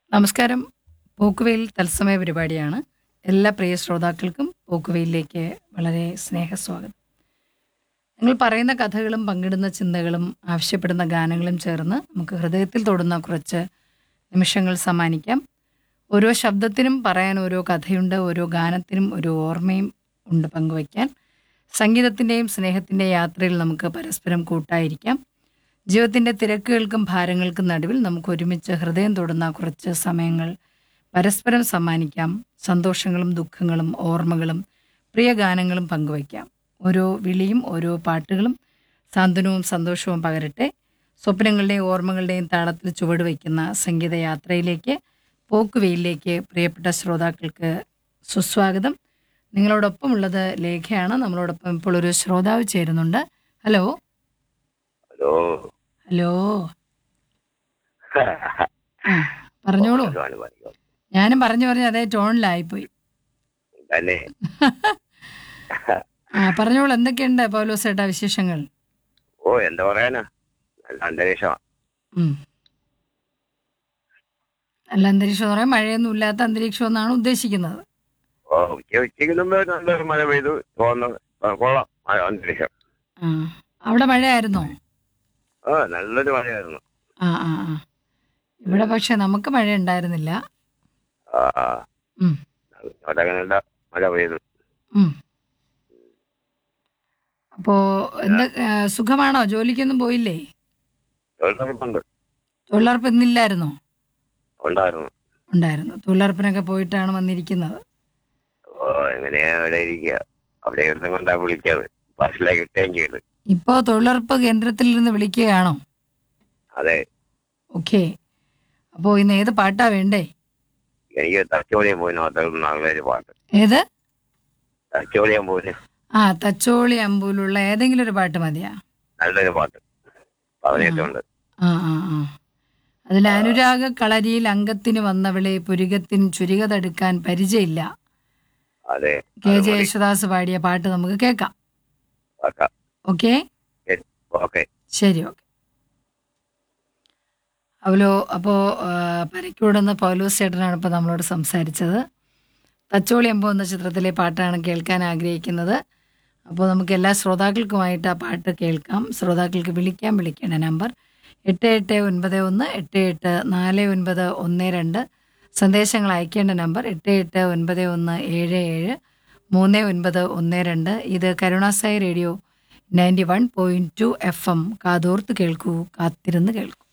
നമസ്കാരം പോക്കുവെയിൽ തത്സമയ പരിപാടിയാണ് എല്ലാ പ്രിയ ശ്രോതാക്കൾക്കും പോക്കുവെയിലേക്ക് വളരെ സ്നേഹസ്വാഗതം നിങ്ങൾ പറയുന്ന കഥകളും പങ്കിടുന്ന ചിന്തകളും ആവശ്യപ്പെടുന്ന ഗാനങ്ങളും ചേർന്ന് നമുക്ക് ഹൃദയത്തിൽ തൊടുന്ന കുറച്ച് നിമിഷങ്ങൾ സമ്മാനിക്കാം ഓരോ ശബ്ദത്തിനും പറയാൻ ഓരോ കഥയുണ്ട് ഓരോ ഗാനത്തിനും ഒരു ഓർമ്മയും ഉണ്ട് പങ്കുവയ്ക്കാൻ സംഗീതത്തിൻ്റെയും സ്നേഹത്തിൻ്റെയും യാത്രയിൽ നമുക്ക് പരസ്പരം കൂട്ടായിരിക്കാം ജീവിതത്തിൻ്റെ തിരക്കുകൾക്കും ഭാരങ്ങൾക്കും നടുവിൽ നമുക്ക് ഒരുമിച്ച് ഹൃദയം തൊടുന്ന കുറച്ച് സമയങ്ങൾ പരസ്പരം സമ്മാനിക്കാം സന്തോഷങ്ങളും ദുഃഖങ്ങളും ഓർമ്മകളും പ്രിയ ഗാനങ്ങളും പങ്കുവയ്ക്കാം ഓരോ വിളിയും ഓരോ പാട്ടുകളും സാന്ത്വനവും സന്തോഷവും പകരട്ടെ സ്വപ്നങ്ങളുടെയും ഓർമ്മകളുടെയും താളത്തിൽ ചുവട് വയ്ക്കുന്ന സംഗീത യാത്രയിലേക്ക് പോക്കുവെയിലേക്ക് പ്രിയപ്പെട്ട ശ്രോതാക്കൾക്ക് സുസ്വാഗതം നിങ്ങളോടൊപ്പം ഉള്ളത് ലേഖയാണ് നമ്മളോടൊപ്പം ഇപ്പോൾ ഒരു ശ്രോതാവ് ചേരുന്നുണ്ട് ഹലോ ഹലോ ഹലോ ആ പറഞ്ഞോളൂ ഭഗവാന് പറയുക. ഞാനും പറഞ്ഞു പറഞ്ഞ് അതേ ടോണിലായിപ്പോയി തന്നെ ആ പറഞ്ഞോളൂ എന്തൊക്കെയുണ്ട് പൗലോസ് ഏട്ടാ വിശേഷങ്ങൾ ഓ എന്താ പറയാനാ നല്ല അന്തരീക്ഷമാണ് ഉം. നല്ല അന്തരീക്ഷം എന്ന് പറയാൻ മഴയൊന്നും ഇല്ലാത്ത അന്തരീക്ഷം എന്നാണ് ഉദ്ദേശിക്കുന്നത് ഓ ഉച്ച ഉച്ചയ്ക്ക് മുമ്പ് നല്ലൊരു മഴ പെയ്തു തോന്നുന്നു ആ, കൊള്ളാം മഴ അന്തരീക്ഷം ആ അവിടെ മഴയായിരുന്നോ ആ നല്ലൊരു മഴയായിരുന്നു ആ ആ ആ ഇവിടെ പക്ഷെ നമുക്ക് മഴ ഉണ്ടായിരുന്നില്ല ആ ആ. ഉം, അവിടെ നല്ല മഴ പെയ്തു ഉം. അപ്പോ എന്താ ആ, സുഖമാണോ ജോലിക്കൊന്നും പോയില്ലേ തൊഴിലുറപ്പുണ്ട് തൊഴിലുറപ്പ് ഇന്നില്ലായിരുന്നോ ഉണ്ടായിരുന്നു ഉണ്ടായിരുന്നു തൊഴിലുറപ്പിനൊക്കെ പോയിട്ടാണ് വന്നിരിക്കുന്നത് ഓ എങ്ങനെയാ അവിടെ ഇരിക്കുക അവിടെ ഇരുന്ന് കൊണ്ടാ വിളിച്ചത് ബസ്സിലേക്ക് കിട്ടുകയും ചെയ്തു ഇപ്പോ തൊഴിലുറപ്പ് കേന്ദ്രത്തിൽ നിന്ന് വിളിക്കുകയാണോ അതെ ഓക്കെ അപ്പോ ഇന്ന് ഏത് പാട്ടാ വേണ്ടേ എനിക്ക് തച്ചോളിയം പോയിന് മാത്രം നല്ലൊരു പാട്ട് ഏത് തച്ചോളിയം പോയിന് ആ തച്ചോളി അമ്പൂലുള്ള ഏതെങ്കിലും ഒരു പാട്ട് മതിയാ നല്ലൊരു പാട്ട് പറഞ്ഞിട്ടുണ്ട് ആ ആ ആ അതിൽ അനുരാഗ കളരിയിൽ അംഗത്തിന് വന്നവളെ പുരുകത്തിൻ ചുരിക തടുക്കാൻ പരിചയമില്ല അതെ കെ ജെ യേശുദാസ് പാടിയ പാട്ട് നമുക്ക് കേൾക്കാം ഓക്കെ ഓക്കെ ശരി ഓക്കെ അവലോ അപ്പോൾ പരക്കൂടുന്ന പൗലോസ് ചേട്ടനാണ് ഇപ്പോൾ നമ്മളോട് സംസാരിച്ചത് തച്ചോളി അമ്പോ എന്ന ചിത്രത്തിലെ പാട്ടാണ് കേൾക്കാൻ ആഗ്രഹിക്കുന്നത് അപ്പോൾ നമുക്ക് എല്ലാ ശ്രോതാക്കൾക്കുമായിട്ട് ആ പാട്ട് കേൾക്കാം ശ്രോതാക്കൾക്ക് വിളിക്കാൻ വിളിക്കേണ്ട നമ്പർ എട്ട് എട്ട് ഒൻപത് ഒന്ന് എട്ട് എട്ട് നാല് ഒൻപത് ഒന്ന് രണ്ട് സന്ദേശങ്ങൾ അയക്കേണ്ട നമ്പർ എട്ട് എട്ട് ഒൻപത് ഒന്ന് ഏഴ് ഏഴ് മൂന്ന് ഒൻപത് ഒന്ന് രണ്ട് ഇത് കരുണാസായി radio ninety one point two F M കാതോർത്ത് കേൾക്കൂ കാത്തിരുന്ന് കേൾക്കൂ